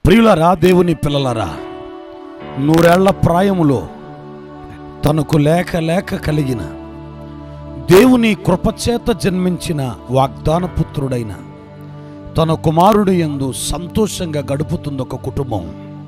ప్రియులరా దేవుని పిల్లలరా నూరేళ్ల ప్రాయములో తనకు లేక లేక కలిగిన దేవుని కృపచేత జన్మించిన వాగ్దాన పుత్రుడైన తన కుమారుడు యందు సంతోషంగా గడుపుతుంది ఒక కుటుంబం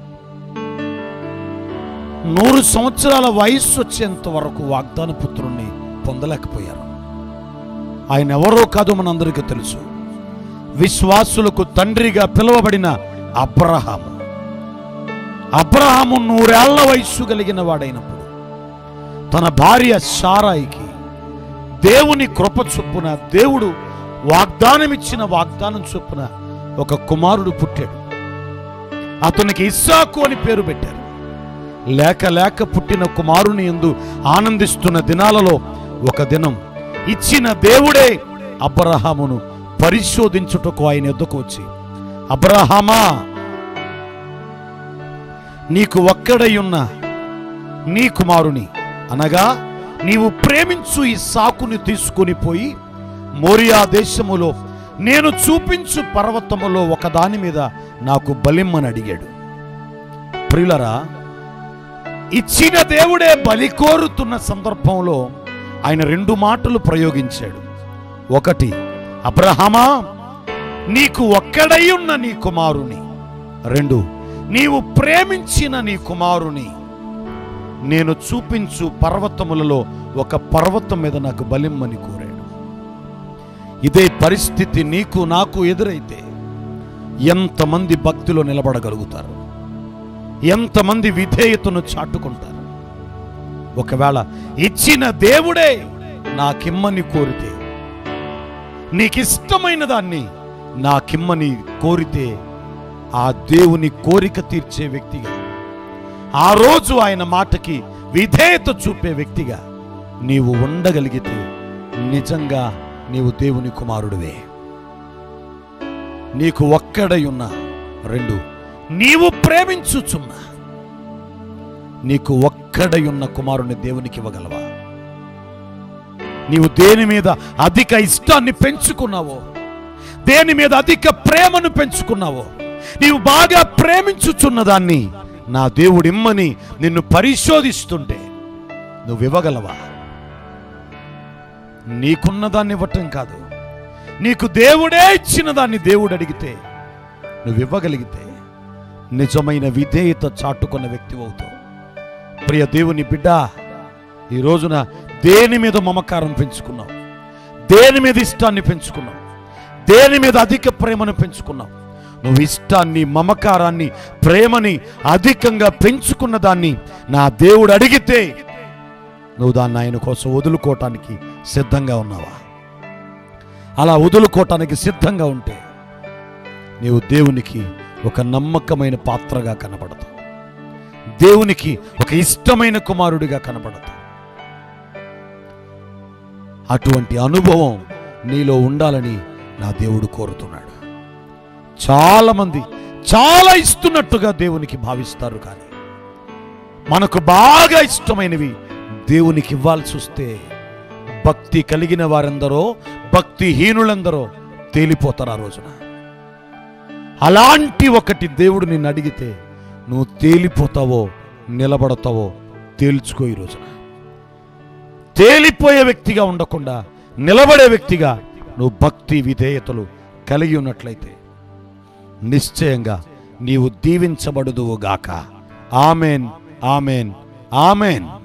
నూరు సంవత్సరాల వయస్సు వచ్చేంత వరకు వాగ్దాన పుత్రుణ్ణి పొందలేకపోయారు ఆయన ఎవరో కాదు మనందరికీ తెలుసు విశ్వాసులకు తండ్రిగా పిలువబడిన అబ్రహాము అబ్రహాము నూరేళ్ల వయస్సు కలిగిన వాడైనప్పుడు తన భార్య శారాయికి దేవుని కృప చొప్పున దేవుడు వాగ్దానం ఇచ్చిన వాగ్దానం చొప్పున ఒక కుమారుడు పుట్టాడు అతనికి ఇస్సాకు అని పేరు పెట్టారు లేక లేక పుట్టిన కుమారుని ఎందు ఆనందిస్తున్న దినాలలో ఒక దినం ఇచ్చిన దేవుడే అబ్రహామును పరిశోధించుటకు ఆయన ఎద్దుకు వచ్చి అబ్రహామా నీకు ఒక్కడై ఉన్న నీ కుమారుని అనగా నీవు ప్రేమించు ఈ సాకుని తీసుకొని పోయి మోరియా దేశములో నేను చూపించు పర్వతములో ఒకదాని మీద నాకు బలిమ్మని అడిగాడు ప్రియులరా ఇచ్చిన దేవుడే బలి కోరుతున్న సందర్భంలో ఆయన రెండు మాటలు ప్రయోగించాడు ఒకటి అబ్రహమా నీకు ఒక్కడై ఉన్న నీ కుమారుని రెండు నీవు ప్రేమించిన నీ కుమారుని నేను చూపించు పర్వతములలో ఒక పర్వతం మీద నాకు బలిమ్మని కోరాడు ఇదే పరిస్థితి నీకు నాకు ఎదురైతే ఎంతమంది భక్తిలో నిలబడగలుగుతారు ఎంతమంది విధేయతను చాటుకుంటారు ఒకవేళ ఇచ్చిన దేవుడే నాకిమ్మని కోరితే నీకిష్టమైన దాన్ని నాకిమ్మని కోరితే ఆ దేవుని కోరిక తీర్చే వ్యక్తిగా ఆ రోజు ఆయన మాటకి విధేయత చూపే వ్యక్తిగా నీవు ఉండగలిగితే నిజంగా నీవు దేవుని కుమారుడివే నీకు ఒక్కడై ఉన్న రెండు నీవు ప్రేమించుచున్నా నీకు ఒక్కడై ఉన్న కుమారుని దేవునికి ఇవ్వగలవా నీవు దేని మీద అధిక ఇష్టాన్ని పెంచుకున్నావో దేని మీద అధిక ప్రేమను పెంచుకున్నావో నీవు బాగా ప్రేమించుచున్న దాన్ని నా దేవుడిమ్మని నిన్ను పరిశోధిస్తుంటే నువ్వు ఇవ్వగలవా నీకున్న దాన్ని ఇవ్వటం కాదు నీకు దేవుడే ఇచ్చిన దాన్ని దేవుడు అడిగితే నువ్వు ఇవ్వగలిగితే నిజమైన విధేయత చాటుకున్న వ్యక్తి అవుతావు ప్రియ దేవుని బిడ్డ ఈ రోజున దేని మీద మమకారం పెంచుకున్నావు దేని మీద ఇష్టాన్ని పెంచుకున్నావు దేని మీద అధిక ప్రేమను పెంచుకున్నావు నువ్వు ఇష్టాన్ని మమకారాన్ని ప్రేమని అధికంగా పెంచుకున్న దాన్ని నా దేవుడు అడిగితే నువ్వు దాన్ని ఆయన కోసం వదులుకోవటానికి సిద్ధంగా ఉన్నావా అలా వదులుకోవటానికి సిద్ధంగా ఉంటే నీవు దేవునికి ఒక నమ్మకమైన పాత్రగా కనబడతావు దేవునికి ఒక ఇష్టమైన కుమారుడిగా కనబడతావు అటువంటి అనుభవం నీలో ఉండాలని నా దేవుడు కోరుతున్నాడు చాలామంది చాలా ఇస్తున్నట్టుగా దేవునికి భావిస్తారు కానీ మనకు బాగా ఇష్టమైనవి దేవునికి ఇవ్వాల్సి వస్తే భక్తి కలిగిన వారెందరో భక్తిహీనులందరో తేలిపోతారు ఆ రోజున అలాంటి ఒకటి దేవుడు నిన్ను అడిగితే నువ్వు తేలిపోతావో నిలబడతావో తేల్చుకో ఈ రోజున తేలిపోయే వ్యక్తిగా ఉండకుండా నిలబడే వ్యక్తిగా నువ్వు భక్తి విధేయతలు కలిగి ఉన్నట్లయితే నిశ్చయంగా నీవు దీవించబడుదువుగాక ఆమెన్ ఆమెన్ ఆమెన్